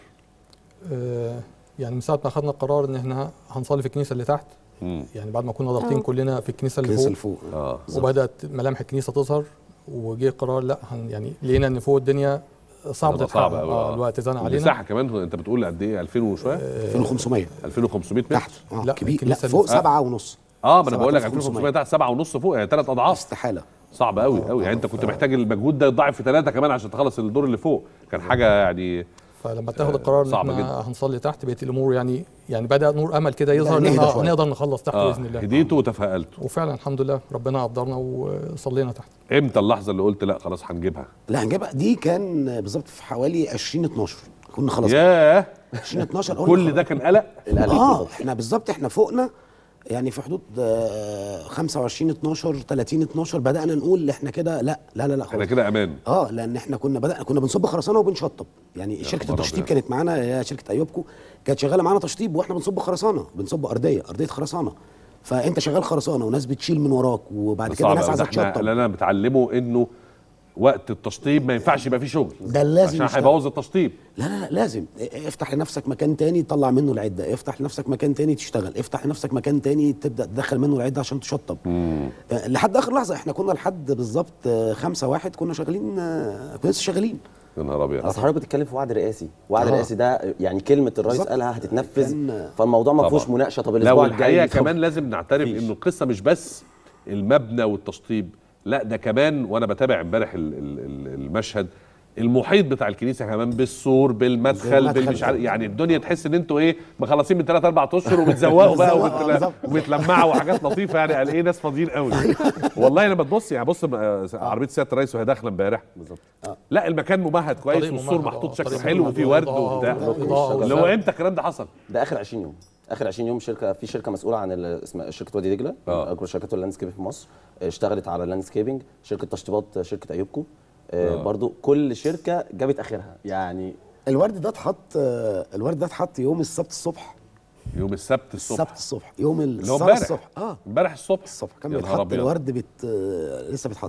آه، يعني من ساعه ما خدنا القرار ان احنا هنصلي في الكنيسه اللي تحت مم. يعني بعد ما كنا ضاغطين آه. كلنا في الكنيسه اللي كنيسه فوق لفوق اه وبدات ملامح الكنيسه تظهر وجه قرار لا هن يعني لقينا ان فوق الدنيا صعب ده تتحقق صعب أوي، آه آه. الوقت زنق علينا المساحه كمان انت بتقول قد ايه 2000 وشويه 2500 2500 متر تحت اه لا، كبير لا الكنيسة فوق اللي- سبعة ونص اه ما انا بقول لك 7500 2500 تحت 7 ونص فوق يعني ثلاث اضعاف استحاله صعب قوي قوي يعني انت كنت محتاج المجهود ده يتضاعف في ثلاثه كمان عشان تخلص الدور اللي فوق كان حاجه يعني فلما اتاخد القرار ان صعبة احنا جدا. هنصلي تحت بقت الامور يعني يعني بدا نور امل كده يظهر ان نهدى احنا شوية. هنقدر نخلص تحت اه باذن الله هديته وتفائلته وفعلا الحمد لله ربنا قدرنا وصلينا تحت امتى اللحظه اللي قلت لا خلاص هنجيبها لا هنجيبها دي كان بالظبط في حوالي 2012 كنا خلاص ياه 2012 قلنا كل خلاص. ده كان قلق القلق اه بالظبط. احنا بالظبط احنا فوقنا يعني في حدود آه، 25 12 30 12 بدانا نقول احنا كده لا لا لا لا احنا خلاص كده امان اه لان احنا كنا بدانا كنا بنصب خرسانه وبنشطب يعني شركه خبر التشطيب أبيض. كانت معانا هي شركه ايوبكو كانت شغاله معانا تشطيب واحنا بنصب خرسانه بنصب ارضيه ارضيه خرسانه فانت شغال خرسانه وناس بتشيل من وراك وبعد ده كده صعب ناس أوي. عايزه ده احنا تشطب اللي انا بتعلمه انه وقت التشطيب ما ينفعش يبقى فيه شغل ده لازم عشان يشتغل. هيبوظ التشطيب لا لا لا لازم افتح لنفسك مكان تاني تطلع منه العده افتح لنفسك مكان تاني تشتغل افتح لنفسك مكان تاني تبدا تدخل منه العده عشان تشطب آه، لحد اخر لحظه احنا كنا لحد بالظبط آه، خمسة واحد كنا شغالين آه، كنا لسه شغالين يا نهار ابيض اصل حضرتك بتتكلم في وعد رئاسي وعد آه. رئاسي ده يعني كلمه الرئيس بالظبط. قالها هتتنفذ كان- فالموضوع ما فيهوش طبعاً. مناقشه طب لا الاسبوع الجاي والحقيقه طب- كمان لازم نعترف مفيش. انه القصه مش بس المبنى والتشطيب لا ده كمان وانا بتابع امبارح ال- ال- ال- المشهد المحيط بتاع الكنيسه كمان بالسور بالمدخل بالمدخل. بالمش عارف يعني الدنيا تحس ان انتوا ايه مخلصين من ثلاث اربع اشهر وبتزوقوا بقى بتزوقوا، وبتل- بالظبط. وبتلمعوا وحاجات لطيفه يعني قال ايه ناس فاضيين قوي والله لما تبص يعني بص آه، عربيه سياده الرئيس وهي داخله امبارح بالظبط لا المكان ممهد كويس طريق والسور ممهد، محطوط آه، شكل طريق حلو ممهد وفي ورد وإضاءة وبتاع وإضاءة اللي هو وشغل. امتى الكلام ده حصل؟ ده اخر 20 يوم اخر 20 يوم شركه في شركه مسؤوله عن ال- اسمها شركه وادي دجله آه. من اكبر شركات اللاندسكيب في مصر اشتغلت على اللاندسكيبنج شركه تشطيبات شركه ايوبكو آه. برضو كل شركه جابت اخرها يعني الورد ده اتحط آه، الورد ده اتحط يوم السبت الصبح يوم السبت الصبح السبت الصبح يوم اللي هو السبت امبارح الصبح اه امبارح الصبح الصبح كان يا نهار بيتحط أبيض. الورد بت آه، لسه بيتحط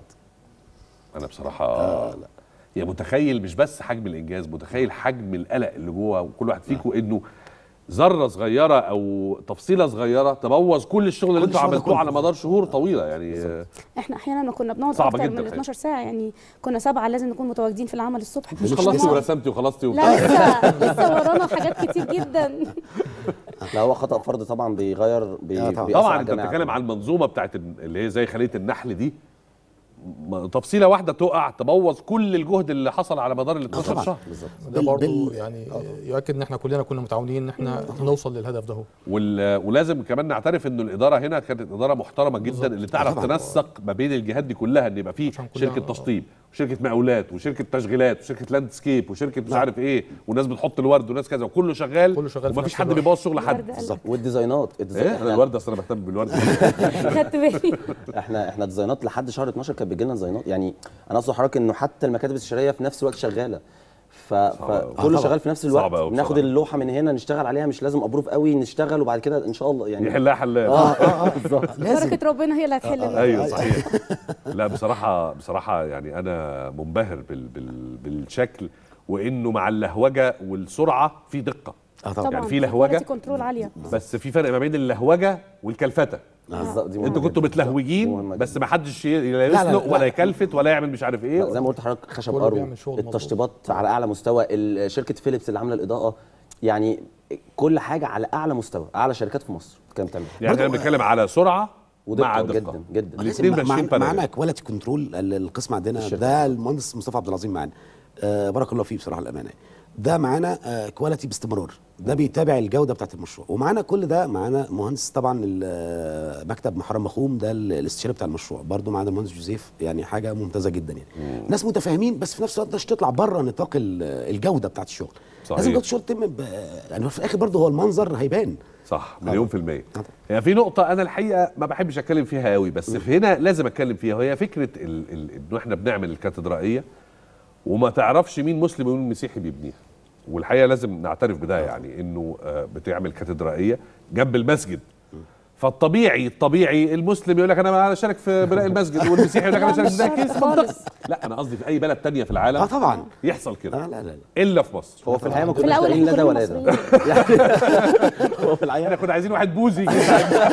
انا بصراحه آه يا متخيل مش بس حجم الانجاز متخيل حجم القلق اللي جوه وكل واحد فيكم انه ذره صغيره او تفصيله صغيره تبوظ كل الشغل اللي كل انتوا الشغل عملتوه كله. على مدار شهور طويله يعني آه، احنا احيانا كنا بنقعد صعبة اكتر جداً من الحقيقة. 12 ساعه يعني كنا سبعه لازم نكون متواجدين في العمل الصبح مش مش خلصتي تسعة. ورسمتي وخلصتي وبتاع لا لسه لسه ورانا حاجات كتير جدا لا هو خطا فرد طبعا بيغير بي آه طبعاً. بيأثر طبعا على انت الجماعة بتتكلم على المنظومه بتاعت ال- اللي هي زي خليه النحل دي م- تفصيله واحده تقع تبوظ كل الجهد اللي حصل على مدار ال 12 طبعاً. شهر بالظبط ده بال- برضه بال- يعني يؤكد ان احنا كلنا كنا متعاونين ان احنا نوصل للهدف ده هو وال- ولازم كمان نعترف انه الاداره هنا كانت اداره محترمه جدا اللي تعرف طبعاً. تنسق ما بين الجهات دي كلها ان يبقى في عشان كلنا- شركه تشطيب وشركه مقاولات وشركه تشغيلات وشركه لاندسكيب وشركه مش نعم. عارف ايه وناس بتحط الورد وناس كذا وكله شغال كله شغال في ومفيش نفس حد الوقت. بيبوظ شغل حد الورد قال بالظبط. والديزاينات ايه الديزاين انا الورد اصل انا بهتم بالورد خدت بالي احنا احنا ديزاينات لحد شهر 12 كانت بتجي لنا ديزاينات يعني انا اقصد حضرتك انه حتى المكاتب الاستشاريه في نفس الوقت شغاله ف... أوي. فكله آه، شغال في نفس صعب الوقت أوي بناخد بصراحة. اللوحه من هنا نشتغل عليها مش لازم ابروف قوي نشتغل وبعد كده ان شاء الله يعني يحلها حلال اه اه اه بالظبط لازم بركه ربنا هي اللي هتحل الموضوع. ايوه صحيح لا بصراحه بصراحه يعني انا منبهر بال بال بالشكل وانه مع اللهوجه والسرعه في دقه اه طبعا يعني في لهوجه كنترول عاليه بس في فرق ما بين اللهوجه والكلفته بالظبط دي مهمة انتوا كنتوا جداً. بتلهوجين مهمة بس جداً. ما حدش ي- لا لا، لا، يسلق لا. ولا يكلفت ولا يعمل مش عارف لا، ايه زي ما قلت لحضرتك خشب كله ارو بيعمل شغل مظبوط. التشطيبات على اعلى مستوى ال- شركه فيليبس اللي عامله الاضاءه يعني كل حاجه على اعلى مستوى اعلى شركات في مصر كانت بتعمل يعني احنا برضو- بنتكلم على سرعه ودقة مع دقه جداً- جداً. الاثنين مع- ماشيين معانا معانا كواليتي كنترول القسم عندنا الشركة. ده المهندس مصطفى عبد العظيم معانا آه بارك الله فيه بصراحه الامانه ده معانا آه كواليتي باستمرار ده بيتابع الجوده بتاعت المشروع ومعانا كل ده معانا مهندس طبعا ال- آه، مكتب محرم مخوم ده ال- الاستشاري بتاع المشروع برضو معانا المهندس جوزيف يعني حاجه ممتازه جدا يعني ناس متفاهمين بس في نفس الوقت مش تطلع بره نطاق ال- الجوده بتاعت الشغل صحيح. لازم جوده الشغل تتم ب- يعني في الاخر برضو هو المنظر هيبان صح مليون في المية طبعا. يعني في نقطة أنا الحقيقة ما بحبش أتكلم فيها قوي بس في هنا لازم أتكلم فيها وهي فكرة ال- ال- إنه إحنا بنعمل الكاتدرائية وما تعرفش مين مسلم ومين مسيحي بيبنيها والحقيقة لازم نعترف بده يعني إنه آه، بتعمل كاتدرائية جنب المسجد فالطبيعي الطبيعي المسلم يقول لك انا اشارك في بناء المسجد والمسيحي يقول لك انا لا، اشارك مش في ده شرط كيس خالص. منطقي لا انا قصدي في اي بلد تانية في العالم اه طبعا يحصل كده اه لا لا لا الا في مصر هو في الحقيقه ما في كناش الاول لاقيين لا احنا ده كلنا ولا ده مصريين هو في الحقيقه احنا كنا عايزين واحد بوزي كده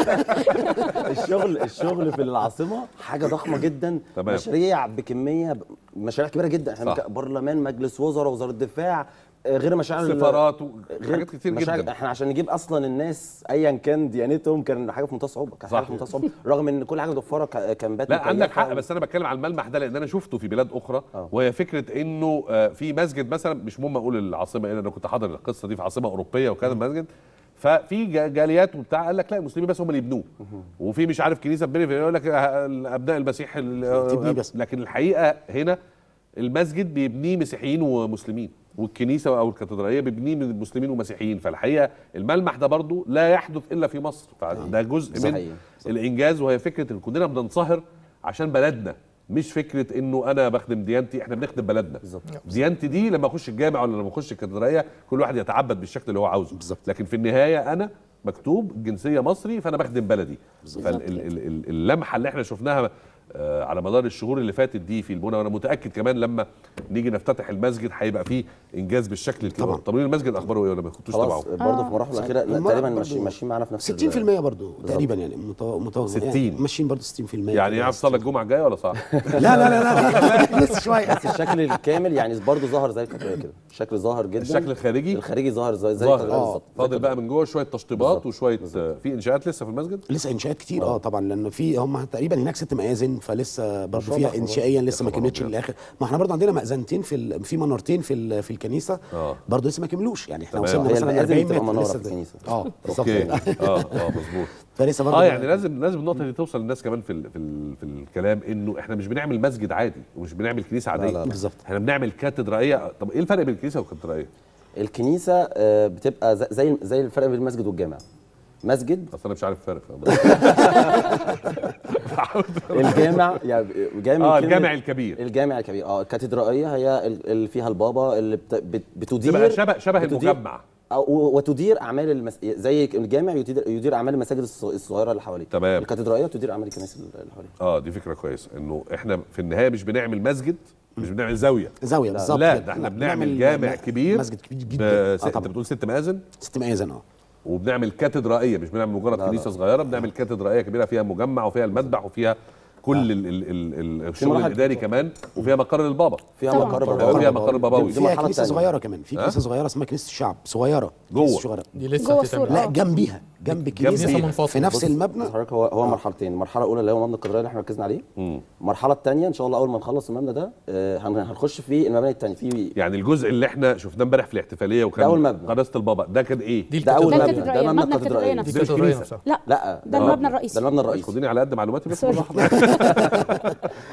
الشغل الشغل في العاصمه حاجه ضخمه جدا تمام. مشاريع بكميه مشاريع كبيره جدا احنا صح. بك- برلمان مجلس وزراء وزاره الدفاع آه، غير مشاريع ال- سفارات غير وحاجات كتير مشاريع- جدا احنا عشان نجيب اصلا الناس ايا كان ديانتهم كان حاجه في منتهى الصعوبه كان حاجه صح. في منتهى الصعوبه رغم ان كل حاجه متوفره ك- كان بات لا مكيفة عندك حق و- بس انا بتكلم على الملمح ده لان انا شفته في بلاد اخرى آه. وهي فكره انه آه، في مسجد مثلا مش مهم اقول العاصمه ايه انا كنت حاضر القصه دي في عاصمه اوروبيه وكان مسجد ففي جا- جاليات وبتاع قال لك لا المسلمين بس هم اللي يبنوه وفي مش عارف كنيسه بني يقول لك آه، ابناء المسيح ال- تبنيه بس. لكن الحقيقه هنا المسجد بيبنيه مسيحيين ومسلمين والكنيسه او الكاتدرائيه بيبنيه من مسلمين ومسيحيين فالحقيقه الملمح ده برضو لا يحدث الا في مصر فده جزء من صحيح. الانجاز وهي فكره ان كلنا بننصهر عشان بلدنا مش فكره انه انا بخدم ديانتي احنا بنخدم بلدنا بالظبط. ديانتي دي لما اخش الجامع ولا لما اخش الكاتدرائيه كل واحد يتعبد بالشكل اللي هو عاوزه بالظبط. لكن في النهايه انا مكتوب الجنسيه مصري فانا بخدم بلدي فاللمحه اللي احنا شفناها آه، على مدار الشهور اللي فاتت دي في البنى وانا متاكد كمان لما نيجي نفتتح المسجد هيبقى فيه انجاز بالشكل الكبير طبعا. تمويل المسجد اخباره ايه ولا ما كنتوش خلاص تبعه برضه في المراحل الاخيره المرة تقريبا برضه ماشيين ماشيين معانا في نفس ال- 60% برضو تقريبا يعني متو... متو... 60. يعني ماشيين برضو 60% يعني يعرف صلاه الجمعه الجايه ولا صعب لا لا لا لا, لا. لسه شويه بس الشكل الكامل يعني برضه ظهر زي الكاتدرائيه كده الشكل ظاهر جدا الشكل الخارجي الخارجي ظاهر زي زي ظاهر الكاتدرائية اه بالظبط فاضل بقى من جوه شويه تشطيبات بالظبط. وشويه آه، في انشاءات لسه في المسجد لسه انشاءات كتير اه طبعا لان في هم تقريبا هناك ست مآذن فلسه برضه شاء فيها الله. انشائيا لسه ما خبر كملتش أبيض. للاخر ما احنا برضه عندنا مأذنتين في ال... في منارتين في ال... في الكنيسه آه. برضه لسه ما كملوش يعني احنا تمام. وصلنا هي مثلا المآذن 40 بتبقى متر منارة لسه في الكنيسة. اه بالظبط اوكي اه اه مظبوط فلسه برضه اه يعني لازم لازم النقطه دي توصل للناس كمان في ال في ال في الكلام انه احنا مش بنعمل مسجد عادي ومش بنعمل كنيسه عاديه لا، لا. بالظبط. احنا بنعمل كاتدرائيه طب ايه الفرق بين الكنيسه والكاتدرائيه الكنيسه آه، بتبقى زي- زي زي الفرق بين المسجد والجامع مسجد اصل انا مش عارف الفرق الجامع يعني جاي من اه كلمة- الجامع الكبير الجامع الكبير اه الكاتدرائيه هي ال- اللي فيها البابا اللي بت- بت- بتدير تبقى شبه شبه بتدير- المجمع أو- وتدير اعمال المس... زي الجامع يدير, يدير اعمال المساجد الص- الصغيره اللي حواليه تمام. الكاتدرائيه تدير اعمال الكنائس اللي حواليه اه دي فكره كويسه انه احنا في النهايه مش بنعمل مسجد مش بنعمل زاويه زاويه بالظبط لا كده. ده احنا لا، بنعمل جامع م- كبير مسجد كبير ب- جدا س- اه انت طبعا بتقول ست مآذن ست مآذن اه وبنعمل كاتدرائيه مش بنعمل مجرد لا. كنيسه صغيره بنعمل كاتدرائيه كبيره فيها مجمع وفيها المذبح وفيها كل ال ال ال ال الشغل مراحل الاداري كمان وفيها مقر للبابا فيها طبعاً. مقر طبعاً. بابوي. فيها مقر بابوي. دي فيها مرحلة كنيسه تانية. صغيره كمان في كنيسه صغيره اسمها كنيسه الشعب صغيره جوه. كنيسة صغيره دي لسه جوه هتتعمل. السور. لا آه. جنبيها جنب الكنيسه جنبيها. منفصلة. في نفس بص- المبنى بص حضرتك هو هو مرحلتين المرحله الاولى اللي هو مبنى القدريه اللي احنا ركزنا عليه المرحله الثانيه ان شاء الله اول ما نخلص المبنى ده آه، هن- هنخش في المباني الثانيه في يعني الجزء اللي احنا شفناه امبارح في الاحتفاليه وكان ده أول مبنى. قداسه البابا ده كان ايه؟ دي ده اول ده مبنى الكاتدرائية، ده مبنى مبنى الكاتدرائيه الكاتدرائية دي دي الكاتدرائيه الكنيسة. نفسها لا لا ده المبنى الرئيسي ده المبنى الرئيسي خدوني على قد معلوماتي بس سوري. بالراحة.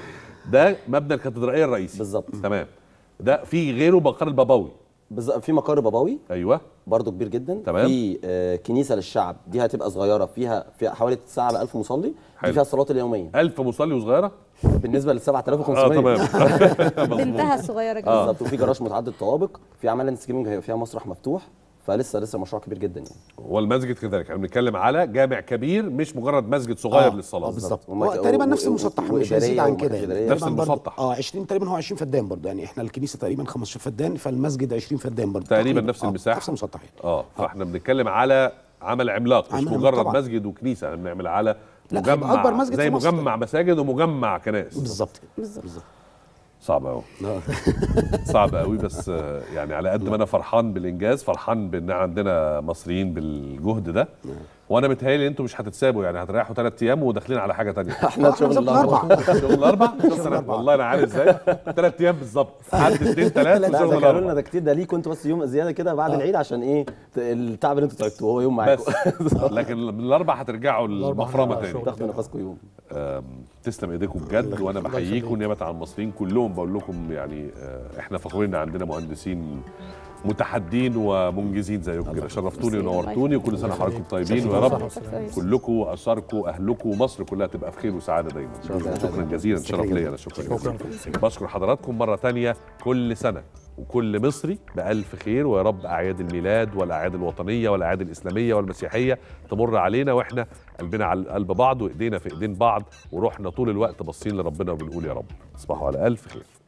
ده مبنى الكاتدرائيه الرئيسي بالظبط. تمام ده في غيره مقر البابوي بالظبط في مقر بابوي ايوه برضه كبير جدا تمام. في آه كنيسه للشعب دي هتبقى صغيره فيها فيها حوالي 9000 مصلي حلو. دي فيها الصلاه اليوميه ألف مصلي وصغيره بالنسبه لل 7500 اه تمام مظبوط. بنتها الصغيره جدا بالظبط وفي جراج متعدد الطوابق في اعمال لاندسكيبنج هيبقى فيها مسرح مفتوح فلسه لسه مشروع كبير جدا يعني والمسجد كذلك احنا بنتكلم على جامع كبير مش مجرد مسجد صغير آه، للصلاه آه، بالظبط وما- هو تقريبا و- نفس و- المسطح مش وإدارية هيزيد عن ومركز كده يعني إدارية. نفس تقريباً برضه- المسطح. اه 20 تقريبا هو 20 فدان برضه يعني احنا الكنيسه تقريبا 15 فدان فالمسجد 20 فدان برضه تقريباً نفس آه، المساحة. نفس المسطح يعني اه فاحنا بنتكلم على عمل عملاق مش عمل عملاق مجرد طبعاً. مسجد وكنيسه احنا بنعمل على لا، مجمع هيبقى أكبر مسجد زي في مصر. مجمع مساجد ومجمع كنائس بالظبط بالظبط صعب قوي آه. صعب قوي بس آه، يعني على قد ما انا فرحان بالانجاز فرحان بان عندنا مصريين بالجهد ده وانا متهيألي انتوا مش هتتسابوا يعني هتريحوا ثلاث ايام وداخلين على حاجه تانية احنا شغل بالظبط الاربع الاربع شغل الاربع شوف أنا والله انا عارف ازاي ثلاث ايام بالظبط حد اثنين ثلاثه لا وشغل ده قالوا لنا الاربع ده كتير ده ليكوا انتوا بس يوم زياده كده بعد العيد عشان ايه ت- التعب اللي انتوا تعبتوه هو يوم معاكم بس لكن من الاربع هترجعوا الأربع المفرمه هنرجع تاني شغل. تاخدوا نفسكم يوم آم، تسلم ايديكم بجد وانا بحييكم نيابه عن المصريين كلهم بقول لكم يعني آه، احنا فخورين ان عندنا مهندسين متحدين ومنجزين زيكم كده شرفتوني ميرسي. ونورتوني وكل سنه وحضراتكم طيبين ويا صحة رب وسلامة. كلكم واسركم اهلكم ومصر كلها تبقى في خير وسعاده دايما شكرا جزيلا شرف ليا انا شكرا شكراً. جزيلا بشكر حضراتكم مره تانية كل سنه وكل مصري بألف خير ويا رب أعياد الميلاد والأعياد الوطنية والأعياد الإسلامية والمسيحية تمر علينا وإحنا قلبنا على قلب بعض وإيدينا في إيدين بعض وروحنا طول الوقت باصين لربنا وبنقول يا رب تصبحوا على ألف خير